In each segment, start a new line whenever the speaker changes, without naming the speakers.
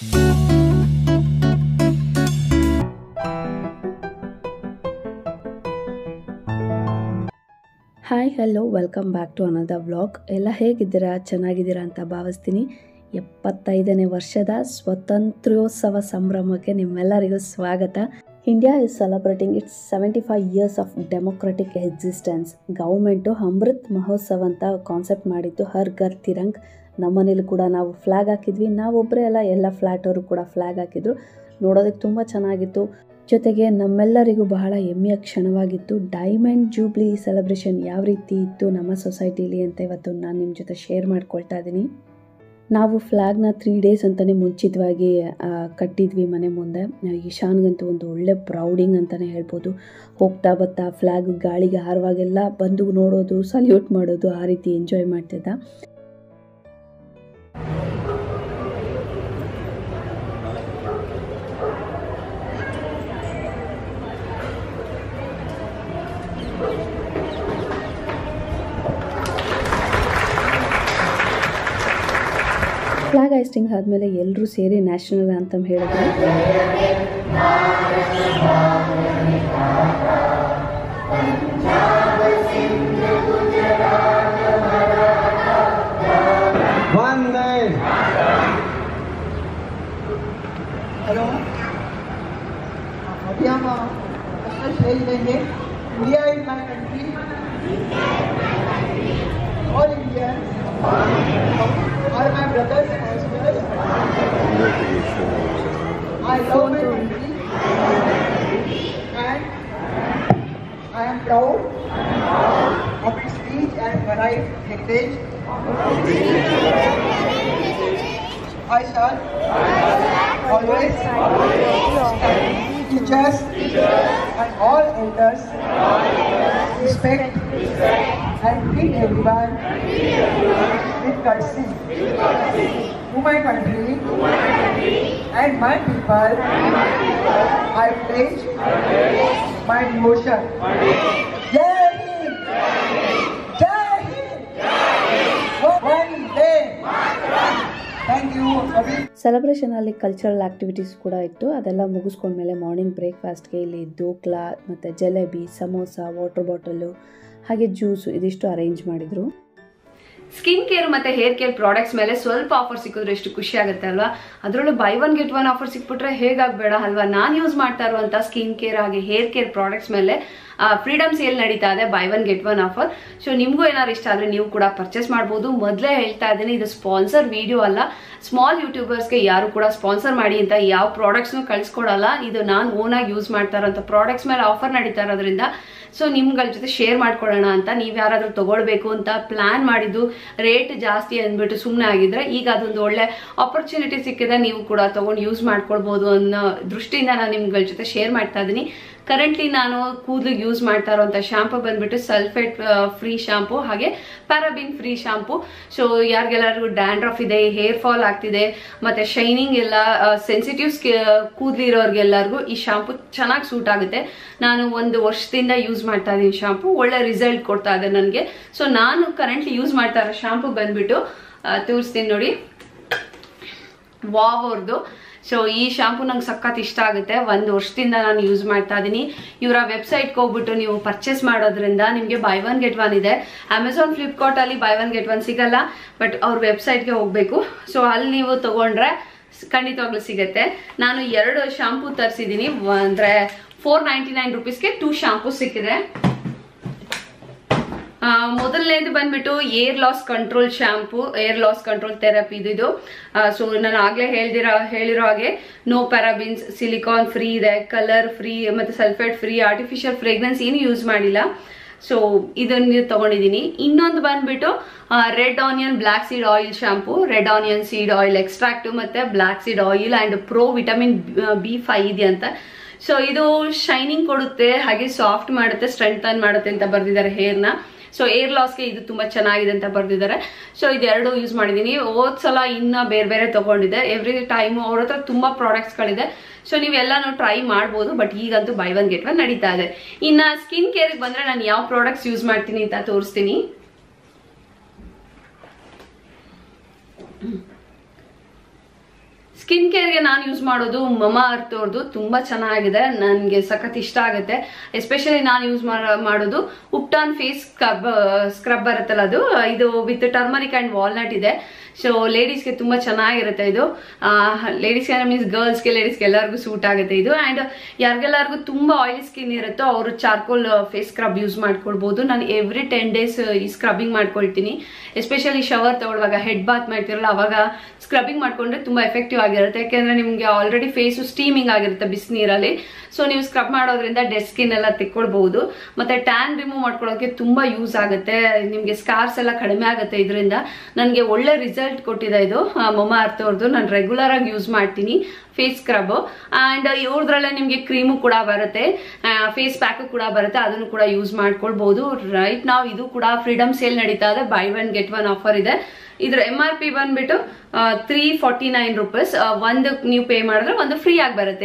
Hi hello welcome back to another vlog ಎಲ್ಲ ಹೇಗಿದ್ದೀರಾ ಚೆನ್ನಾಗಿದ್ದೀರಾ ಅಂತ ಭಾವಿಸ್ತೀನಿ ಎಪ್ಪತ್ತೈದನೇ ವರ್ಷದ ಸ್ವತಂತ್ರ್ಯೋತ್ಸವ ಸಂಭ್ರಮಕ್ಕೆ ನಿಮ್ಮೆಲ್ಲರಿಗೂ ಸ್ವಾಗತ India is celebrating its seventy five years of democratic existence government Amrit Mahotsav ಅಂತ ಕಾನ್ಸೆಪ್ಟ್ ಮಾಡಿದ್ದು ಹರ್ ಘರ್ ತಿರಂಗ್ ನಮ್ಮನೇಲಿ ಕೂಡ ನಾವು ಫ್ಲ್ಯಾಗ್ ಹಾಕಿದ್ವಿ ನಾವೊಬ್ಬರೇ ಅಲ್ಲ ಎಲ್ಲ ಫ್ಲ್ಯಾಟ್ ಅವರು ಕೂಡ ಫ್ಲ್ಯಾಗ್ ಹಾಕಿದ್ರು ನೋಡೋದಕ್ಕೆ ತುಂಬ ಚೆನ್ನಾಗಿತ್ತು ಜೊತೆಗೆ ನಮ್ಮೆಲ್ಲರಿಗೂ ಬಹಳ ಹೆಮ್ಮೆಯ ಕ್ಷಣವಾಗಿತ್ತು ಡೈಮಂಡ್ ಜೂಬ್ಲಿ ಸೆಲೆಬ್ರೇಷನ್ ಯಾವ ರೀತಿ ಇತ್ತು ನಮ್ಮ ಸೊಸೈಟಿಲಿ ಅಂತ ಇವತ್ತು ನಾನು ನಿಮ್ಮ ಜೊತೆ ಶೇರ್ ಮಾಡ್ಕೊಳ್ತಾ ಇದ್ದೀನಿ ನಾವು ಫ್ಲ್ಯಾಗ್ನ ತ್ರೀ ಡೇಸ್ ಅಂತಲೇ ಮುಂಚಿತವಾಗಿ ಆ, ಕಟ್ಟಿದ್ವಿ ಮನೆ ಮುಂದೆ ಈಶಾನ್ಗಂತೂ ಒಂದು ಒಳ್ಳೆ ಪ್ರೌಡಿಂಗ್ ಅಂತಲೇ ಹೇಳ್ಬೋದು ಹೋಗ್ತಾ ಬರ್ತಾ ಫ್ಲ್ಯಾಗ್ ಗಾಳಿಗೆ ಹಾರುವಾಗೆಲ್ಲ ಬಂದು ನೋಡೋದು ಸಲ್ಯೂಟ್ ಮಾಡೋದು ಆ ರೀತಿ ಎಂಜಾಯ್ ಮಾಡ್ತಿದ್ದ ಫ್ಲಾಗ್ ಐಸ್ಟಿಂಗ್ ಆದಮೇಲೆ ಎಲ್ಲರೂ ಸೇರಿ ನ್ಯಾಷನಲ್ ಅಂತಮ್ ಹೇಳಿದ್ರು
वंदे
हेलो अभी हम नेशनल स्टेज लेंगे India is my country all Indians are my brothers and sisters I love my country and I am proud of its rich and varied heritage. I shall always teachers and all elders respect and treat everyone with courtesy. To my country and my people, I pledge my devotion. Jai Hind! Jai Hind! Vande! Thank you, Abhi.
ಸೆಲೆಬ್ರೇಷನಲ್ಲಿ cultural activities ಕೂಡ ಇತ್ತು ಅದೆಲ್ಲ ಮುಗಿಸ್ಕೊಂಡ್ಮೇಲೆ morning ಬ್ರೇಕ್ಫಾಸ್ಟ್ಗೆ ಇಲ್ಲಿ ದೋಕ್ಲಾ ಮತ್ತು jalebi samosa water bottle ಹಾಗೆ juice ಇದಿಷ್ಟು ಅರೇಂಜ್ ಮಾಡಿದರು
ಸ್ಕಿನ್ ಕೇರ್ ಮತ್ತೆ ಹೇರ್ ಕೇರ್ ಪ್ರಾಡಕ್ಟ್ಸ್ ಮೇಲೆ ಸ್ವಲ್ಪ ಆಫರ್ ಸಿಕ್ಕಿದ್ರೆ ಎಷ್ಟು ಖುಷಿ ಆಗುತ್ತೆ ಅಲ್ವಾ ಅದರಲ್ಲೂ buy one get one offer ಸಿಕ್ಬಿಟ್ರೆ ಹೇಗಾಗಬೇಡ ಅಲ್ವಾ ನಾನು ಯೂಸ್ ಮಾಡ್ತಾ ಇರುವಂಥ ಸ್ಕಿನ್ ಕೇರ್ ಹಾಗೆ ಹೇರ್ ಕೇರ್ ಪ್ರಾಡಕ್ಟ್ಸ್ ಮೇಲೆ ಫ್ರೀಡಮ್ ಸೇಲ್ ನಡೀತಾ ಇದೆ buy one get one offer so ನಿಮಗೂ ಏನಾದ್ರು ಇಷ್ಟ ಆದರೆ ನೀವು ಕೂಡ ಪರ್ಚೇಸ್ ಮಾಡ್ಬೋದು ಮೊದಲೇ ಹೇಳ್ತಾ ಇದ್ದೀನಿ ಇದು ಸ್ಪಾನ್ಸರ್ ವಿಡಿಯೋ ಅಲ್ಲ ಸ್ಮಾಲ್ ಯೂಟ್ಯೂಬರ್ಸ್ಗೆ ಯಾರು ಕೂಡ ಸ್ಪಾನ್ಸರ್ ಮಾಡಿ ಅಂತ ಯಾವ ಪ್ರಾಡಕ್ಟ್ಸ್ನು ಕಳಿಸ್ಕೊಡಲ್ಲ ಇದು ನಾನು ಓನಾಗಿ ಯೂಸ್ ಮಾಡ್ತಾ ಇರೋಂಥ ಪ್ರಾಡಕ್ಟ್ಸ್ ಮೇಲೆ ಆಫರ್ ನಡೀತಾ ಇರೋದ್ರಿಂದ ಸೊ ನಿಮ್ಗಳ ಜೊತೆ ಶೇರ್ ಮಾಡ್ಕೊಳ್ಳೋಣ ಅಂತ ನೀವು ಯಾರಾದರೂ ತಗೊಳ್ಬೇಕು ಅಂತ ಪ್ಲಾನ್ ಮಾಡಿದ್ದು ರೇಟ್ ಜಾಸ್ತಿ ಅಂದ್ಬಿಟ್ಟು ಸುಮ್ಮನೆ ಆಗಿದ್ರೆ ಈಗ ಅದೊಂದು ಒಳ್ಳೆ ಆಪರ್ಚುನಿಟಿ ಸಿಕ್ಕಿದೆ ನೀವು ಕೂಡ ತಗೊಂಡು ಯೂಸ್ ಮಾಡ್ಕೊಳ್ಬೋದು ಅನ್ನೋ ದೃಷ್ಟಿಯಿಂದ ನಾನು ನಿಮ್ಗಳ ಜೊತೆ ಶೇರ್ ಮಾಡ್ತಾ ಇದ್ದೀನಿ ಕರೆಂಟ್ಲಿ ನಾನು ಕೂದಲಿಗೆ ಯೂಸ್ ಮಾಡ್ತಾ ಇರುವಂಥ ಶಾಂಪು ಬಂದ್ಬಿಟ್ಟು ಸಲ್ಫೇಟ್ ಫ್ರೀ ಶಾಂಪು ಹಾಗೆ ಪ್ಯಾರಾಬಿನ್ ಫ್ರೀ ಶಾಂಪು ಸೊ ಯಾರಿಗೆಲ್ಲರಿಗೂ ಡ್ಯಾಂಡ್ರಫ್ ಇದೆ ಹೇರ್ ಫಾಲ್ ಆಗ್ತಿದೆ ಮತ್ತೆ ಶೈನಿಂಗ್ ಎಲ್ಲ ಸೆನ್ಸಿಟಿವ್ ಕೂದಲಿರೋರ್ಗೆಲ್ಲರಿಗೂ ಈ ಶಾಂಪು ಚೆನ್ನಾಗಿ ಸೂಟ್ ಆಗುತ್ತೆ ನಾನು ಒಂದು ವರ್ಷದಿಂದ ಯೂಸ್ ಮಾಡ್ತಾ ಇದ್ದೀನಿ ಶಾಂಪು ಒಳ್ಳೆ ರಿಸಲ್ಟ್ ಕೊಡ್ತಾ ಇದೆ ನನಗೆ ಸೊ ನಾನು ಕರೆಂಟ್ಲಿ ಯೂಸ್ ಮಾಡ್ತಾ ಇರೋ ಶಾಂಪು ಬಂದ್ಬಿಟ್ಟು ಆ, ತೋರಿಸ್ತೀನಿ ನೋಡಿ ವಾವ್ ಅವ್ರದ್ದು ಸೊ ಈ ಶಾಂಪು ನಂಗೆ ಸಖತ್ ಇಷ್ಟ ಆಗುತ್ತೆ ಒಂದು ವರ್ಷದಿಂದ ನಾನು ಯೂಸ್ ಮಾಡ್ತಾ ಇದ್ದೀನಿ ಇವರ ವೆಬ್ಸೈಟ್ಗೆ ಹೋಗ್ಬಿಟ್ಟು ನೀವು ಪರ್ಚೇಸ್ ಮಾಡೋದ್ರಿಂದ ನಿಮಗೆ ಬೈ ಒನ್ ಗೆಟ್ ಒನ್ ಇದೆ ಅಮೆಝಾನ್ ಫ್ಲಿಪ್ಕಾರ್ಟಲ್ಲಿ ಬೈ ಒನ್ ಗೆಟ್ ಒನ್ ಸಿಗಲ್ಲ ಬಟ್ ಅವ್ರ ವೆಬ್ಸೈಟ್ಗೆ ಹೋಗಬೇಕು ಸೊ ಅಲ್ಲಿ ನೀವು ತಗೊಂಡ್ರೆ ಸ್- ಖಂಡಿತವಾಗ್ಲೂ ಸಿಗುತ್ತೆ ನಾನು ಎರಡು ಶಾಂಪೂ ತರಿಸಿದ್ದೀನಿ ಅಂದರೆ ಫೋರ್ ನೈಂಟಿ ನೈನ್ ರುಪೀಸ್ಗೆ ಟೂ ಶಾಂಪೂ ಸಿಕ್ಕಿದೆ ಆ, ಮೊದಲನೇದು ಬಂದ್ಬಿಟ್ಟು hair loss control shampoo hair loss control therapy ಇದು ಸೊ ನಾನು ಆಗ್ಲೇ ಹೇಳ್ದಿರೋ ಹೇಳಿರೋ ಹಾಗೆ ನೋ ಪ್ಯಾರಾಬಿನ್ಸ್ ಸಿಲಿಕಾನ್ ಫ್ರೀ ಇದೆ ಕಲರ್ ಫ್ರೀ ಮತ್ತೆ ಸಲ್ಫೇಟ್ ಫ್ರೀ ಆರ್ಟಿಫಿಷಿಯಲ್ ಫ್ರೇಗ್ರೆನ್ಸ್ ಏನು ಯೂಸ್ ಮಾಡಿಲ್ಲ ಸೊ ಇದನ್ನ ತಗೊಂಡಿದ್ದೀನಿ ಇನ್ನೊಂದು ಬಂದ್ಬಿಟ್ಟು red onion black seed oil shampoo red onion seed oil extract ಮತ್ತೆ black seed oil and pro vitamin B five ಇದೆ ಅಂತ ಸೊ ಇದು ಶೈನಿಂಗ್ ಕೊಡುತ್ತೆ ಹಾಗೆ ಸಾಫ್ಟ್ ಮಾಡುತ್ತೆ ಸ್ಟ್ರೆಂಥನ್ ಮಾಡುತ್ತೆ ಅಂತ ಬರ್ದಿದ್ದಾರೆ ಹೇರ್ನ ಸೊ ಏರ್ ಲಾಸ್ಗೆ ಇದು ತುಂಬಾ ಚೆನ್ನಾಗಿದೆ ಅಂತ ಬರ್ದಿದ್ದಾರೆ ಸೊ ಇದೆರಡು ಯೂಸ್ ಮಾಡಿದ್ದೀನಿ ಹೋದ್ ಸಲ ಇನ್ನ ಬೇರೆ ಬೇರೆ ತಗೊಂಡಿದ್ದೆ ಎವ್ರಿ ಟೈಮ್ ಅವ್ರ ಹತ್ರ ತುಂಬಾ ಪ್ರಾಡಕ್ಟ್ಸ್ಗಳಿದೆ ಸೊ ನೀವೆಲ್ಲಾನು ಟ್ರೈ ಮಾಡ್ಬೋದು ಬಟ್ ಈಗಂತೂ ಬೈ ಒನ್ ಗೆಟ್ ಒನ್ ನಡೀತಾ ಇದೆ ಇನ್ನ ಸ್ಕಿನ್ ಕೇರ್ಗೆ ಬಂದ್ರೆ ನಾನು ಯಾವ ಪ್ರಾಡಕ್ಟ್ಸ್ ಯೂಸ್ ಮಾಡ್ತೀನಿ ಅಂತ ತೋರಿಸ್ತೀನಿ ಸ್ಕಿನ್ ಕೇರ್ಗೆ ನಾನು ಯೂಸ್ ಮಾಡೋದು ಮಮಾ ಅರ್ತ್ ಅವ್ರದ್ದು ತುಂಬ ಚೆನ್ನಾಗಿದೆ ನನಗೆ ಸಖತ್ ಇಷ್ಟ ಆಗುತ್ತೆ ಎಸ್ಪೆಷಲಿ ನಾನು ಯೂಸ್ ಮಾಡೋದು ಉಪ್ಟಾನ್ ಫೇಸ್ ಸ್ಕ್ರಬ್ ಸ್ಕ್ರಬ್ ಬರುತ್ತಲ್ಲ ಅದು ಇದು ವಿತ್ ಟರ್ಮರಿಕ್ ಆ್ಯಂಡ್ ವಾಲ್ನಟ್ ಇದೆ ಸೊ ಲೇಡೀಸ್ಗೆ ತುಂಬ ಚೆನ್ನಾಗಿರುತ್ತೆ ಇದು ಲೇಡೀಸ್ಗೆ ಮೀನ್ಸ್ ಗರ್ಲ್ಸ್ಗೆ ಲೇಡೀಸ್ಗೆ ಎಲ್ಲರಿಗೂ ಸೂಟ್ ಆಗುತ್ತೆ ಇದು ಆ್ಯಂಡ್ ಯಾರಿಗೆಲ್ಲರಿಗೂ ತುಂಬ ಆಯಿಲಿ ಸ್ಕಿನ್ ಇರುತ್ತೋ ಅವರು ಚಾರ್ಕೋಲ್ ಫೇಸ್ ಸ್ಕ್ರಬ್ ಯೂಸ್ ಮಾಡ್ಕೊಳ್ಬೋದು ನಾನು ಎವ್ರಿ ಟೆನ್ ಡೇಸ್ ಈ ಸ್ಕ್ರಬ್ಬಿಂಗ್ ಮಾಡ್ಕೊಳ್ತೀನಿ ಎಸ್ಪೆಷಲಿ ಶವರ್ ತಗೊಳ್ಳುವಾಗ ಹೆಡ್ ಬಾತ್ ಮಾಡ್ತಿರಲ್ಲ ಅವಾಗ ಸ್ಕ್ರಬ್ಬಿಂಗ್ ಮಾಡ್ಕೊಂಡ್ರೆ ತುಂಬ ಎಫೆಕ್ಟಿವ್ ಆಗಿರುತ್ತೆ ಯಾಕೆಂದ್ರೆ ನಿಮಗೆ ಆಲ್ರೆಡಿ ಫೇಸು ಸ್ಟೀಮಿಂಗ್ ಆಗಿರುತ್ತೆ ಬಿಸಿನೀರಲ್ಲಿ ಸೊ ನೀವು ಸ್ಕ್ರಬ್ ಮಾಡೋದ್ರಿಂದ ಡೆಡ್ ಸ್ಕಿನ್ ಎಲ್ಲ ತೆಕ್ಕೊಳ್ಬಹುದು ಮತ್ತೆ ಟ್ಯಾನ್ ರಿಮೂವ್ ಮಾಡ್ಕೊಳ್ಳೋಕೆ ತುಂಬಾ ಯೂಸ್ ಆಗುತ್ತೆ ನಿಮಗೆ ಸ್ಕಾರ್ಸ್ ಎಲ್ಲ ಕಡಿಮೆ ಆಗುತ್ತೆ ಇದರಿಂದ ನನಗೆ ಒಳ್ಳೆ ರಿಸಲ್ಟ್ ಕೊಟ್ಟಿದೆ ಇದು ಮೊಮ್ಮ ಅರ್ಥವ್ರದ್ದು ನಾನು ರೆಗ್ಯುಲರ್ ಆಗಿ ಯೂಸ್ ಮಾಡ್ತೀನಿ ಫೇಸ್ ಸ್ಕ್ರಬ್ ಆ್ಯಂಡ್ ಇವ್ರದ್ರಲ್ಲೇ ನಿಮಗೆ ಕ್ರೀಮು ಕೂಡ ಬರುತ್ತೆ ಫೇಸ್ ಪ್ಯಾಕು ಕೂಡ ಬರುತ್ತೆ ಅದನ್ನು ಕೂಡ ಯೂಸ್ ಮಾಡ್ಕೊಳ್ಬಹುದು ರೈಟ್ ನಾವು ಇದು ಕೂಡ ಫ್ರೀಡಮ್ ಸೇಲ್ ನಡೀತಾ ಇದೆ buy one get one offer ಇದೆ ಇದ್ರ ಎಮ್ ಆರ್ ಪಿ ಬಂದ್ಬಿಟ್ಟು ತ್ರೀ ಫಾರ್ಟಿ ನೈನ್ ರುಪೀಸ್ ಒಂದು ನೀವು ಪೇ ಮಾಡಿದ್ರೆ ಒಂದು ಫ್ರೀ ಆಗಿ ಬರುತ್ತೆ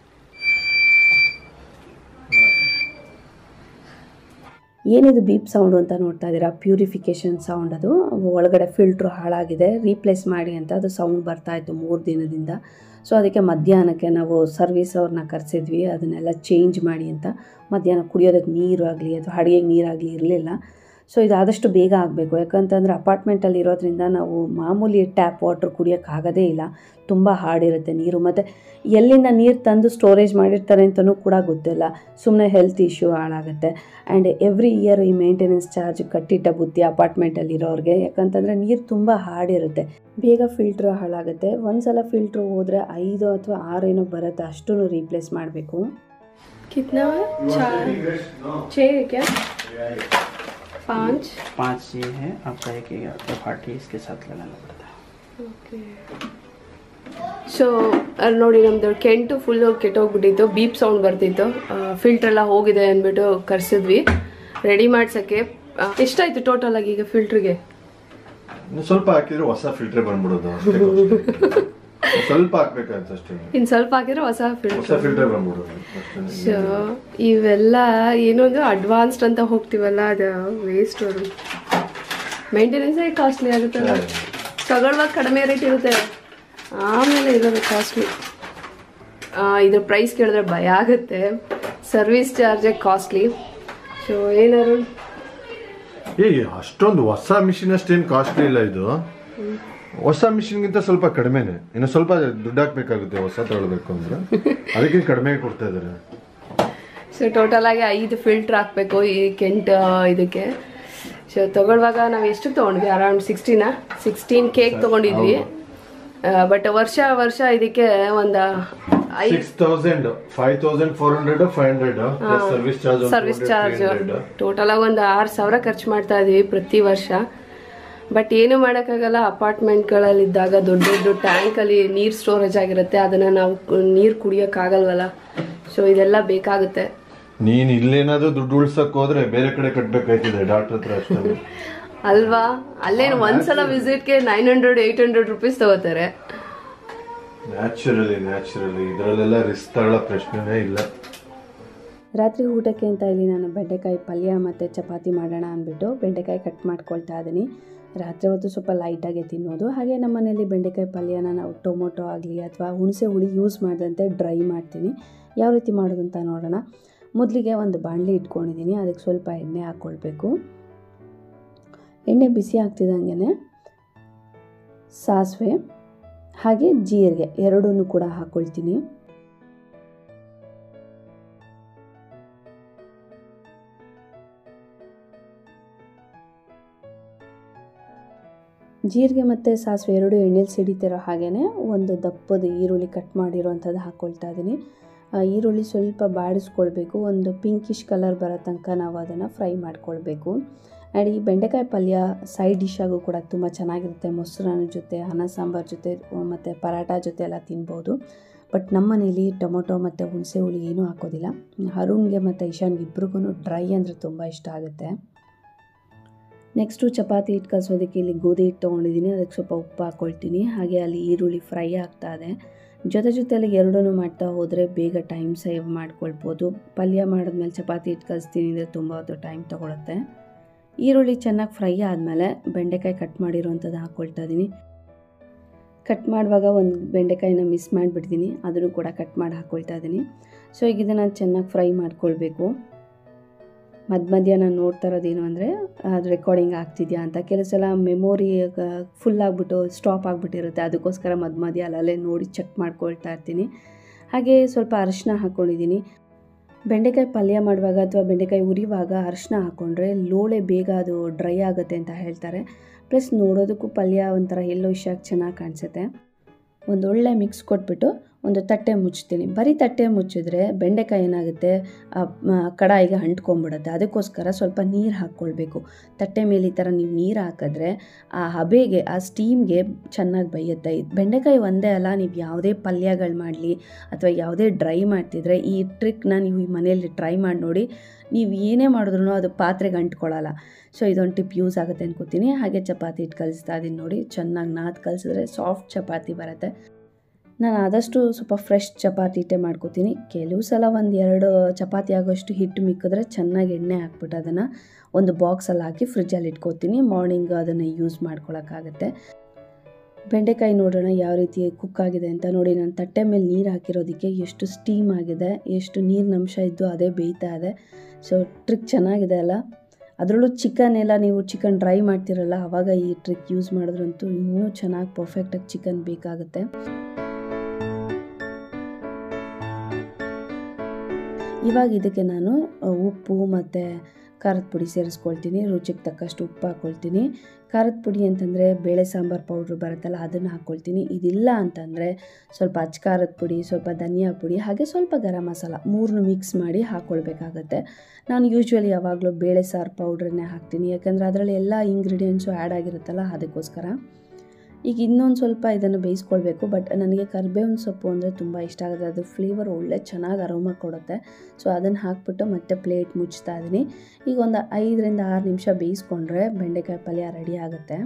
ಏನಿದು ಬೀಪ್ ಸೌಂಡು ಅಂತ ನೋಡ್ತಾ ಇದ್ದೀರಾ ಪ್ಯೂರಿಫಿಕೇಷನ್ ಸೌಂಡ್ ಅದು ಒಳಗಡೆ ಫಿಲ್ಟ್ರು ಹಾಳಾಗಿದೆ ರೀಪ್ಲೇಸ್ ಮಾಡಿ ಅಂತ ಅದು ಸೌಂಡ್ ಬರ್ತಾ ಇತ್ತು ಮೂರು ದಿನದಿಂದ ಸೊ ಅದಕ್ಕೆ ಮಧ್ಯಾಹ್ನಕ್ಕೆ ನಾವು ಸರ್ವಿಸ್ ಅವ್ರನ್ನ ಕರೆಸಿದ್ವಿ ಅದನ್ನೆಲ್ಲ ಚೇಂಜ್ ಮಾಡಿ ಅಂತ ಮಧ್ಯಾಹ್ನ ಕುಡಿಯೋದಕ್ಕೆ ನೀರು ಆಗಲಿ ಅಥವಾ ಅಡುಗೆಗೆ ನೀರಾಗಲಿ ಇರಲಿಲ್ಲ ಸೊ ಇದಾದಷ್ಟು ಬೇಗ ಆಗಬೇಕು ಯಾಕಂತಂದರೆ ಅಪಾರ್ಟ್ಮೆಂಟಲ್ಲಿ ಇರೋದ್ರಿಂದ ನಾವು ಮಾಮೂಲಿ ಟ್ಯಾಪ್ ವಾಟ್ರ್ ಕುಡಿಯೋಕ್ಕಾಗೋದೇ ಇಲ್ಲ ತುಂಬ ಹಾಡಿರುತ್ತೆ ನೀರು ಮತ್ತು ಎಲ್ಲಿಂದ ನೀರು ತಂದು ಸ್ಟೋರೇಜ್ ಮಾಡಿರ್ತಾರೆ ಅಂತಲೂ ಕೂಡ ಗೊತ್ತಿಲ್ಲ ಸುಮ್ಮನೆ ಹೆಲ್ತ್ ಇಶ್ಯೂ ಹಾಳಾಗುತ್ತೆ ಆ್ಯಂಡ್ ಎವ್ರಿ ಇಯರ್ ಈ ಮೇಂಟೆನೆನ್ಸ್ ಚಾರ್ಜ್ ಕಟ್ಟಿಟ್ಟ ಬುದ್ಧಿ ಅಪಾರ್ಟ್ಮೆಂಟಲ್ಲಿ ಇರೋರಿಗೆ ಯಾಕಂತಂದರೆ ನೀರು ತುಂಬ ಹಾಡಿರುತ್ತೆ ಬೇಗ ಫಿಲ್ಟ್ರ್ ಹಾಳಾಗುತ್ತೆ ಒಂದು ಸಲ ಫಿಲ್ಟ್ರ್ ಹೋದರೆ ಐದು ಅಥವಾ ಆರು ಏನೋ ಬರುತ್ತೆ ಅಷ್ಟೂ ರೀಪ್ಲೇಸ್ ಮಾಡಬೇಕು
कितना है चार छः है क्या पाँच
पाँच ये है आपका एक ये आपका फाटी इसके साथ लगाना पड़ता है
ಓಕೆ ಸೊ ಅಲ್ಲಿ ನೋಡಿ ನಮ್ದು ಕೆಂಟು ಫುಲ್ಲು ಕೆಟ್ಟೋಗ್ಬಿಟ್ಟಿತ್ತು ಬೀಪ್ ಸೌಂಡ್ ಬರ್ತಿತ್ತು ಫಿಲ್ಟರ್ ಎಲ್ಲ ಹೋಗಿದೆ ಅಂದ್ಬಿಟ್ಟು ಕರ್ಸಿದ್ವಿ ರೆಡಿ ಮಾಡ್ಸೋಕ್ಕೆ ಎಷ್ಟಾಯ್ತು ಟೋಟಲ್ ಆಗಿ ಈಗ ಫಿಲ್ಟ್ರಿಗೆ
ಇನ್ನು ಸ್ವಲ್ಪ ಹಾಕಿದ್ರೆ ಹೊಸ ಫಿಲ್ಟರ್ ಬಂದ್ಬಿಡೋದು ಅಷ್ಟೇ ಗೊತ್ತು. ಸ್ವಲ್ಪ ಹಾಕ್ಬೇಕಾಗುತ್ತೆ ಅಷ್ಟೇ
ಇನ್ನು ಸ್ವಲ್ಪ ಹಾಕಿದ್ರೆ ಹೊಸ
ಹೊಸ
ಫಿಲ್ಟರ್
ಫಿಲ್ಟರ್ ಬಂದ್ಬಿಡೋದು ಅಷ್ಟೇ
ಸೊ ಇವೆಲ್ಲ ಏನೊಂದು ಅಡ್ವಾನ್ಸ್ಡ್ ಅಂತ ಹೋಗ್ತೀವಲ್ಲ ಅದು ವೇಸ್ಟ್ ಅದು ಮೇಂಟೆನೆನ್ಸ್ ಕಾಸ್ಟ್ಲಿ ಆಗುತ್ತಲ್ಲ ತಗೊಳ್ವಾಗ ಕಡಿಮೆ ರೇಟ್ ಇರುತ್ತೆ ಆಮೇಲೆ ಇರೋದು ಕಾಸ್ಟ್ಲಿ ಇದ್ರ ಪ್ರೈಸ್ ಕೇಳಿದ್ರೆ ಭಯ ಆಗುತ್ತೆ ಸರ್ವಿಸ್ ಚಾರ್ಜೇ ಕಾಸ್ಟ್ಲಿ ಸೊ ಏನಾರು
ಏ ಅಷ್ಟೊಂದು ಹೊಸ ಮಿಷಿನ್ ಅಷ್ಟೇನು ಕಾಸ್ಟ್ಲಿ ಇಲ್ಲ ಇದು ಹೊಸ ಮಿಷಿನ್ಗಿಂತ ಸ್ವಲ್ಪ ಕಡಿಮೆನೆ ಇನ್ನು ಸ್ವಲ್ಪ ದುಡ್ಡು ಹಾಕ್ಬೇಕಾಗುತ್ತೆ ಹೊಸ ತಗೊಳ್ಬೇಕು ಅಂದ್ರೆ ಅದಕ್ಕೆ ಕಡಿಮೆ ಕೊಡ್ತಾ ಇದಾರೆ
ಸೊ ಟೋಟಲ್ ಆಗಿ ಐದು ಫಿಲ್ಟರ್ ಹಾಕಬೇಕು ಈ ಕೆಂಟ್ ಇದಕ್ಕೆ ಸೊ ತಗೊಳ್ಳುವಾಗ ನಾವು ಎಷ್ಟು ತೊಗೊಂಡ್ವಿ ಅರೌಂಡ್ ಸಿಕ್ಸ್ಟೀನ ಸಿಕ್ಸ್ಟೀನ್ ಕೇಕ್ ತೊಗೊಂಡಿದ್ವಿ ಬಟ್ ವರ್ಷ ವರ್ಷ ಇದಕ್ಕೆ ಒಂದು ಐದು
six thousand five thousand four hundred five hundred service charge
service charge total ಆಗಿ ಒಂದು ಆರು ಸಾವಿರ ಖರ್ಚು ಮಾಡ್ತಾ ಇದೀವಿ ಪ್ರತಿ ವರ್ಷ ಬಟ್ ಏನು ಮಾಡೋಕ್ಕಾಗಲ್ಲ ಅಪಾರ್ಟ್ಮೆಂಟ್ಗಳಲ್ಲಿ ಇದ್ದಾಗ ದೊಡ್ಡ ದೊಡ್ಡ ಟ್ಯಾಂಕಲ್ಲಿ ನೀರು ಸ್ಟೋರೇಜ್ ಆಗಿರುತ್ತೆ ಅದನ್ನು ನಾವು ನೀರು ಕುಡಿಯೋಕ್ಕಾಗಲ್ವಲ್ಲ ಸೊ ಇದೆಲ್ಲ ಬೇಕಾಗುತ್ತೆ
ನೀನ್ ಇಲ್ಲೇನಾದ್ರೂ ದುಡ್ಡು ಉಳ್ಸಕ್ ಹೋದ್ರೆ ಬೇರೆ ಕಡೆ ಕಟ್ಬೇಕಾಯ್ತಿದೆ ಡಾಕ್ಟರ್ ಹತ್ರ ಅಷ್ಟೇ
ಅಲ್ವಾ ಅಲ್ಲೇನು ಒಂದ್ಸಲ ವಿಸಿಟ್ಗೆ nine hundred eight hundred rupees naturally
naturally ನ್ಯಾಚುರಲಿ ಇದರಲ್ಲೆಲ್ಲ ರಿಸ್ಕ್ ತಗೊಳ್ಳೋ ಪ್ರಶ್ನೆನೇ ಇಲ್ಲ
ರಾತ್ರಿ ಊಟಕ್ಕೆ ಅಂತ ಇಲ್ಲಿ ನಾನು ಬೆಂಡೆಕಾಯಿ ಪಲ್ಯ ಮತ್ತು ಚಪಾತಿ ಮಾಡೋಣ ಅಂದ್ಬಿಟ್ಟು ಬೆಂಡೆಕಾಯಿ ಕಟ್ ಮಾಡ್ಕೊಳ್ತಾ ಇದ್ದೀನಿ ರಾತ್ರಿ ಹೊತ್ತು ಸ್ವಲ್ಪ ಲೈಟಾಗೆ ತಿನ್ನೋದು ಹಾಗೆ ನಮ್ಮ ಮನೇಲಿ ಬೆಂಡೆಕಾಯಿ ಪಲ್ಯನ ನಾವು ಟೊಮೊಟೊ ಆಗಲಿ ಅಥವಾ ಹುಣಸೆ ಹುಳಿ ಯೂಸ್ ಮಾಡಿದಂತೆ ಡ್ರೈ ಮಾಡ್ತೀನಿ ಯಾವ ರೀತಿ ಮಾಡೋದು ಅಂತ ನೋಡೋಣ ಮೊದಲಿಗೆ ಒಂದು ಬಾಣಲಿ ಇಟ್ಕೊಂಡಿದ್ದೀನಿ ಅದಕ್ಕೆ ಸ್ವಲ್ಪ ಎಣ್ಣೆ ಹಾಕ್ಕೊಳ್ಬೇಕು ಎಣ್ಣೆ ಬಿಸಿ ಆಗ್ತಿದ್ದಂಗೆ ಸಾಸಿವೆ ಹಾಗೆ ಜೀರಿಗೆ ಎರಡನ್ನೂ ಕೂಡ ಹಾಕ್ಕೊಳ್ತೀನಿ ಜೀರಿಗೆ ಮತ್ತು ಸಾಸಿವೆ ಎರಡು ಎಣ್ಣೆಲಿ ಸಿಡಿತಿರೋ ಹಾಗೆಯೇ ಒಂದು ದಪ್ಪದ ಈರುಳ್ಳಿ ಕಟ್ ಮಾಡಿರೋವಂಥದ್ದು ಹಾಕ್ಕೊಳ್ತಾ ಇದ್ದೀನಿ ಆ ಈರುಳ್ಳಿ ಸ್ವಲ್ಪ ಬಾಡಿಸ್ಕೊಳ್ಬೇಕು ಒಂದು ಪಿಂಕಿಶ್ ಕಲರ್ ಬರೋ ತನಕ ನಾವು ಅದನ್ನು ಫ್ರೈ ಮಾಡ್ಕೊಳ್ಬೇಕು ಆ್ಯಂಡ್ ಈ ಬೆಂಡೆಕಾಯಿ ಪಲ್ಯ ಸೈಡ್ ಡಿಶ್ಶಾಗೂ ಕೂಡ ತುಂಬ ಚೆನ್ನಾಗಿರುತ್ತೆ ಮೊಸರನ್ನ ಜೊತೆ ಅನ್ನ ಸಾಂಬಾರು ಜೊತೆ ಮತ್ತು ಪರಾಟ ಜೊತೆ ಎಲ್ಲ ತಿನ್ಬೋದು ಬಟ್ ನಮ್ಮ ಮನೇಲಿ ಟೊಮೊಟೊ ಮತ್ತು ಹುಣಸೆ ಹುಳಿ ಏನೂ ಹಾಕೋದಿಲ್ಲ ಅರುಣ್ಗೆ ಮತ್ತು ಇಶಾನ್ಗೆ ಇಬ್ರಿಗೂ ಡ್ರೈ ಅಂದರೆ ತುಂಬ ಇಷ್ಟ ಆಗುತ್ತೆ ನೆಕ್ಸ್ಟು ಚಪಾತಿ ಹಿಟ್ಟು ಕಲಿಸೋದಕ್ಕೆ ಇಲ್ಲಿ ಗೋಧಿ ಹಿಟ್ಟು ತೊಗೊಂಡಿದ್ದೀನಿ ಅದಕ್ಕೆ ಸ್ವಲ್ಪ ಉಪ್ಪು ಹಾಕ್ಕೊಳ್ತೀನಿ ಹಾಗೆ ಅಲ್ಲಿ ಈರುಳ್ಳಿ ಫ್ರೈ ಆಗ್ತಾ ಇದೆ ಜೊತೆ ಜೊತೆಯಲ್ಲಿ ಎರಡೂ ಮಾಡ್ತಾ ಹೋದರೆ ಬೇಗ ಟೈಮ್ ಸೇವ್ ಮಾಡ್ಕೊಳ್ಬೋದು ಪಲ್ಯ ಮಾಡಿದ್ಮೇಲೆ ಚಪಾತಿ ಹಿಟ್ಟು ಕಲಿಸ್ತೀನಿ ಅಂದರೆ ತುಂಬ ಹೊತ್ತು ಟೈಮ್ ತೊಗೊಳುತ್ತೆ ಈರುಳ್ಳಿ ಚೆನ್ನಾಗಿ ಫ್ರೈ ಆದಮೇಲೆ ಬೆಂಡೆಕಾಯಿ ಕಟ್ ಮಾಡಿರೋವಂಥದ್ದು ಹಾಕ್ಕೊಳ್ತಾ ಇದ್ದೀನಿ ಕಟ್ ಮಾಡುವಾಗ ಒಂದು ಬೆಂಡೆಕಾಯಿನ ಮಿಸ್ ಮಾಡಿಬಿಡ್ತೀನಿ ಅದನ್ನು ಕೂಡ ಕಟ್ ಮಾಡಿ ಹಾಕ್ಕೊಳ್ತಾ ಇದ್ದೀನಿ ಸೊ ಈಗ ಇದನ್ನು ಚೆನ್ನಾಗಿ ಫ್ರೈ ಮಾಡ್ಕೊಳ್ಬೇಕು ಮಧ್ಯ ಮಧ್ಯ ನಾನು ನೋಡ್ತಾ ಇರೋದೇನು ಅಂದರೆ ಅದು ರೆಕಾರ್ಡಿಂಗ್ ಆಗ್ತಿದೆಯಾ ಅಂತ ಕೆಲವು ಸಲ ಮೆಮೊರಿ ಫುಲ್ ಆಗಿಬಿಟ್ಟು ಸ್ಟಾಪ್ ಆಗಿಬಿಟ್ಟಿರುತ್ತೆ ಅದಕ್ಕೋಸ್ಕರ ಮಧ್ಯ ಮಧ್ಯ ಅಲ್ಲಲ್ಲೇ ನೋಡಿ ಚೆಕ್ ಮಾಡ್ಕೊಳ್ತಾ ಇರ್ತೀನಿ ಹಾಗೆ ಸ್ವಲ್ಪ ಅರಿಶಿನ ಹಾಕ್ಕೊಂಡಿದ್ದೀನಿ ಬೆಂಡೆಕಾಯಿ ಪಲ್ಯ ಮಾಡುವಾಗ ಅಥವಾ ಬೆಂಡೆಕಾಯಿ ಉರಿವಾಗ ಅರಿಶಿನ ಹಾಕ್ಕೊಂಡ್ರೆ ಲೋಳೆ ಬೇಗ ಅದು ಡ್ರೈ ಆಗುತ್ತೆ ಅಂತ ಹೇಳ್ತಾರೆ ಪ್ಲಸ್ ನೋಡೋದಕ್ಕೂ ಪಲ್ಯ ಒಂಥರ ಎಲ್ಲೋ ವಿಷಯಕ್ಕೆ ಚೆನ್ನಾಗಿ ಕಾಣಿಸುತ್ತೆ ಒಂದು ಒಳ್ಳೆ ಮಿಕ್ಸ್ ಕೊಟ್ಬಿಟ್ಟು ಒಂದು ತಟ್ಟೆ ಮುಚ್ತೀನಿ ಬರೀ ತಟ್ಟೆ ಮುಚ್ಚಿದ್ರೆ ಬೆಂಡೆಕಾಯಿ ಏನಾಗುತ್ತೆ ಆ ಮ- ಕಡಾಯಿಗೆ ಅಂಟ್ಕೊಂಡ್ಬಿಡುತ್ತೆ ಅದಕ್ಕೋಸ್ಕರ ಸ್ವಲ್ಪ ನೀರು ಹಾಕ್ಕೊಳ್ಬೇಕು ತಟ್ಟೆ ಮೇಲೆ ಈ ಥರ ನೀವು ನೀರು ಹಾಕಿದ್ರೆ ಆ ಹಬೆಗೆ ಆ ಸ್ಟೀಮ್ಗೆ ಚೆನ್ನಾಗಿ ಬೇಯುತ್ತೆ ಇದು ಬೆಂಡೆಕಾಯಿ ಒಂದೇ ಅಲ್ಲ ನೀವು ಯಾವುದೇ ಪಲ್ಯಗಳು ಮಾಡಲಿ ಅಥವಾ ಯಾವುದೇ ಡ್ರೈ ಮಾಡ್ತಿದ್ರೆ ಈ ಟ್ರಿಕ್ನ ನೀವು ಈ ಮನೆಯಲ್ಲಿ ಟ್ರೈ ಮಾಡಿ ನೋಡಿ ನೀವು ಏನೇ ಮಾಡಿದ್ರು ಅದು ಪಾತ್ರೆಗೆ ಅಂಟ್ಕೊಳ್ಳಲ್ಲ ಸೊ ಇದೊಂದು ಟಿಪ್ ಯೂಸ್ ಆಗುತ್ತೆ ಅನ್ಕೋತೀನಿ ಹಾಗೆ ಚಪಾತಿ ಹಿಟ್ಟು ಕಲಿಸ್ತಾ ಇದ್ದೀನಿ ನೋಡಿ ಚೆನ್ನಾಗಿ ನಾದ್ ಕಲಿಸಿದ್ರೆ ಸಾಫ್ಟ್ ಚಪಾತಿ ಬರುತ್ತೆ ನಾನು ಆದಷ್ಟು ಸ್ವಲ್ಪ ಫ್ರೆಶ್ ಚಪಾತಿ ಹಿಟ್ಟೆ ಮಾಡ್ಕೋತೀನಿ ಕೆಲವು ಸಲ ಒಂದು ಎರಡು ಚಪಾತಿ ಆಗೋಷ್ಟು ಹಿಟ್ಟು ಮಿಕ್ಕಿದ್ರೆ ಚೆನ್ನಾಗಿ ಎಣ್ಣೆ ಹಾಕ್ಬಿಟ್ಟು ಅದನ್ನು ಒಂದು ಬಾಕ್ಸಲ್ಲಿ ಹಾಕಿ ಫ್ರಿಜ್ಜಲ್ಲಿ ಇಟ್ಕೋತೀನಿ ಮಾರ್ನಿಂಗ್ ಅದನ್ನು ಯೂಸ್ ಮಾಡ್ಕೊಳಕ್ಕಾಗತ್ತೆ ಬೆಂಡೆಕಾಯಿ ನೋಡೋಣ ಯಾವ ರೀತಿ ಕುಕ್ ಆಗಿದೆ ಅಂತ ನೋಡಿ ನಾನು ತಟ್ಟೆ ಮೇಲೆ ನೀರು ಹಾಕಿರೋದಕ್ಕೆ ಎಷ್ಟು ಸ್ಟೀಮ್ ಆಗಿದೆ ಎಷ್ಟು ನೀರಿನ ಅಂಶ ಇದ್ದು ಅದೇ ಬೇಯ್ತಾ ಇದೆ ಸೊ ಟ್ರಿಕ್ ಚೆನ್ನಾಗಿದೆ ಅಲ್ಲ ಅದರಲ್ಲೂ ಚಿಕನ್ ಎಲ್ಲ ನೀವು ಚಿಕನ್ ಡ್ರೈ ಮಾಡ್ತಿರಲ್ಲ ಆವಾಗ ಈ ಟ್ರಿಕ್ ಯೂಸ್ ಮಾಡಿದ್ರಂತೂ ಇನ್ನೂ ಚೆನ್ನಾಗಿ ಪರ್ಫೆಕ್ಟಾಗಿ ಚಿಕನ್ ಬೇಕಾಗುತ್ತೆ ಇವಾಗ ಇದಕ್ಕೆ ನಾನು ಅ, ಉಪ್ಪು ಮತ್ತು ಖಾರದ ಪುಡಿ ಸೇರಿಸ್ಕೊಳ್ತೀನಿ ರುಚಿಗೆ ತಕ್ಕಷ್ಟು ಉಪ್ಪು ಹಾಕ್ಕೊಳ್ತೀನಿ ಖಾರದ ಪುಡಿ ಅಂತಂದರೆ ಬೇಳೆ ಸಾಂಬಾರು ಪೌಡ್ರ್ ಬರುತ್ತಲ್ಲ ಅದನ್ನು ಹಾಕ್ಕೊಳ್ತೀನಿ ಇದಿಲ್ಲ ಅಂತಂದರೆ ಸ್ವಲ್ಪ ಅಚ್ಚ ಖಾರದ ಪುಡಿ ಸ್ವಲ್ಪ ಧನಿಯಾ ಪುಡಿ ಹಾಗೆ ಸ್ವಲ್ಪ ಗರಂ ಮಸಾಲ ಮೂರನ್ನು ಮಿಕ್ಸ್ ಮಾಡಿ ಹಾಕ್ಕೊಳ್ಬೇಕಾಗತ್ತೆ ನಾನು ಯೂಶ್ವಲಿ ಯಾವಾಗಲೂ ಬೇಳೆ ಸಾರು ಪೌಡ್ರನ್ನೇ ಹಾಕ್ತೀನಿ ಯಾಕಂದರೆ ಅದರಲ್ಲಿ ಎಲ್ಲ ಇಂಗ್ರೀಡಿಯೆಂಟ್ಸು ಆ್ಯಡ್ ಆಗಿರುತ್ತಲ್ಲ ಅದಕ್ಕೋಸ್ಕರ ಈಗ ಇನ್ನೊಂದು ಸ್ವಲ್ಪ ಇದನ್ನು ಬೇಯಿಸ್ಕೊಳ್ಬೇಕು ಬಟ್ ನನಗೆ ಕರಿಬೇವಿನ ಸೊಪ್ಪು ಅಂದರೆ ತುಂಬ ಇಷ್ಟ ಆಗುತ್ತೆ ಅದು ಫ್ಲೇವರ್ ಒಳ್ಳೆ ಚೆನ್ನಾಗಿ ಅರೋಮ ಕೊಡುತ್ತೆ ಸೊ ಅದನ್ನು ಹಾಕ್ಬಿಟ್ಟು ಮತ್ತೆ ಪ್ಲೇಟ್ ಮುಚ್ತಾ ಇದ್ದೀನಿ ಈಗ ಒಂದು ಐದರಿಂದ ಆರು ನಿಮಿಷ ಬೇಯಿಸ್ಕೊಂಡ್ರೆ ಬೆಂಡೆಕಾಯಿ ಪಲ್ಯ ರೆಡಿ ಆಗುತ್ತೆ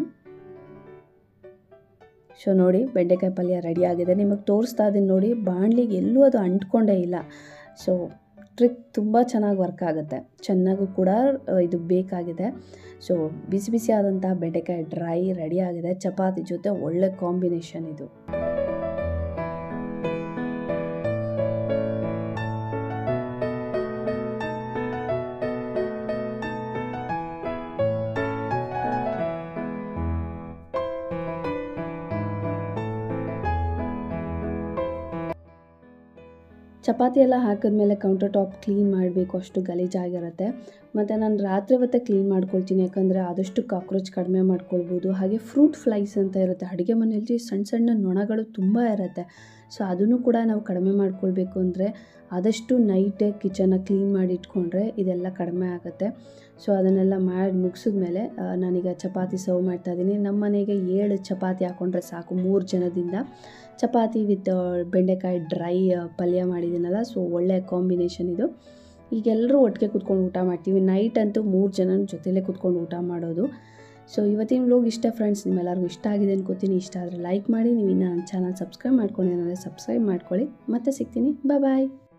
ಸೊ ನೋಡಿ ಬೆಂಡೆಕಾಯಿ ಪಲ್ಯ ರೆಡಿ ಆಗಿದೆ ನಿಮಗೆ ತೋರಿಸ್ತಾ ಇದ್ದೀನಿ ನೋಡಿ ಬಾಣಲಿಗೆ ಎಲ್ಲೂ ಅದು ಅಂಟ್ಕೊಂಡೇ ಇಲ್ಲ ಸೊ ಟ್ರಿಕ್ ತುಂಬ ಚೆನ್ನಾಗಿ ವರ್ಕ್ ಆಗುತ್ತೆ ಚೆನ್ನಾಗೂ ಕೂಡ ಆ, ಇದು ಬೇಕಾಗಿದೆ ಸೊ ಬಿಸಿ ಬಿಸಿ ಆದಂಥ ಬೆಂಡೆಕಾಯಿ ಡ್ರೈ ರೆಡಿ ಆಗಿದೆ ಚಪಾತಿ ಜೊತೆ ಒಳ್ಳೆ ಕಾಂಬಿನೇಷನ್ ಇದು ಚಪಾತಿ ಎಲ್ಲ ಹಾಕಿದ್ಮೇಲೆ ಕೌಂಟರ್ ಟಾಪ್ ಕ್ಲೀನ್ ಮಾಡಬೇಕು ಅಷ್ಟು ಗಲೀಜಾಗಿರುತ್ತೆ ಮತ್ತು ನಾನು ರಾತ್ರಿ ಹೊತ್ತೇ ಕ್ಲೀನ್ ಮಾಡ್ಕೊಳ್ತೀನಿ ಯಾಕಂದರೆ ಆದಷ್ಟು ಕಾಕ್ರೋಚ್ ಕಡಿಮೆ ಮಾಡ್ಕೊಳ್ಬೋದು ಹಾಗೆ ಫ್ರೂಟ್ ಫ್ಲೈಸ್ ಅಂತ ಇರುತ್ತೆ ಅಡುಗೆ ಮನೆಯಲ್ಲಿ ಸಣ್ಣ ಸಣ್ಣ ನೊಣಗಳು ತುಂಬ ಇರುತ್ತೆ ಸೊ ಅದನ್ನು ಕೂಡ ನಾವು ಕಡಿಮೆ ಮಾಡ್ಕೊಳ್ಬೇಕು ಅಂದರೆ ಆದಷ್ಟು ನೈಟೇ ಕಿಚನ್ನ ಕ್ಲೀನ್ ಮಾಡಿ ಇಟ್ಕೊಂಡ್ರೆ ಇದೆಲ್ಲ ಕಡಿಮೆ ಆಗುತ್ತೆ ಸೊ ಅದನ್ನೆಲ್ಲ ಮಾಡಿ ಮುಗಿಸಿದ್ಮೇಲೆ ನಾನೀಗ ಚಪಾತಿ ಸರ್ವ್ ಮಾಡ್ತಾ ಇದ್ದೀನಿ ನಮ್ಮ ಮನೆಗೆ ಏಳು ಚಪಾತಿ ಹಾಕ್ಕೊಂಡ್ರೆ ಸಾಕು ಮೂರು ಜನದಿಂದ ಚಪಾತಿ ವಿತ್ ಬೆಂಡೆಕಾಯಿ ಡ್ರೈ ಪಲ್ಯ ಮಾಡಿದ್ದೀನಲ್ಲ ಸೊ ಒಳ್ಳೆಯ ಕಾಂಬಿನೇಷನ್ ಇದು ಈಗ ಎಲ್ಲರೂ ಒಟ್ಟಿಗೆ ಕೂತ್ಕೊಂಡು ಊಟ ಮಾಡ್ತೀವಿ ನೈಟ್ ಅಂತೂ ಮೂರು ಜನ ಜೊತೆಲೇ ಕೂತ್ಕೊಂಡು ಊಟ ಮಾಡೋದು ಸೊ ಇವತ್ತಿನ ವ್ಲೋಗ್ ಇಷ್ಟ ಫ್ರೆಂಡ್ಸ್ ನಿಮ್ಮೆಲ್ಲರಿಗೂ ಇಷ್ಟ ಆಗಿದೆ ಅನ್ಕೋತೀನಿ ಇಷ್ಟ ಆದರೆ ಲೈಕ್ ಮಾಡಿ ನೀವು ಇನ್ನೂ ನನ್ನ ಚಾನಲ್ ಸಬ್ಸ್ಕ್ರೈಬ್ ಮಾಡ್ಕೊಂಡಿದ್ರೆ ಸಬ್ಸ್ಕ್ರೈಬ್ ಮಾಡ್ಕೊಳ್ಳಿ ಮತ್ತೆ ಸಿಗ್ತೀನಿ ಬಾಯ್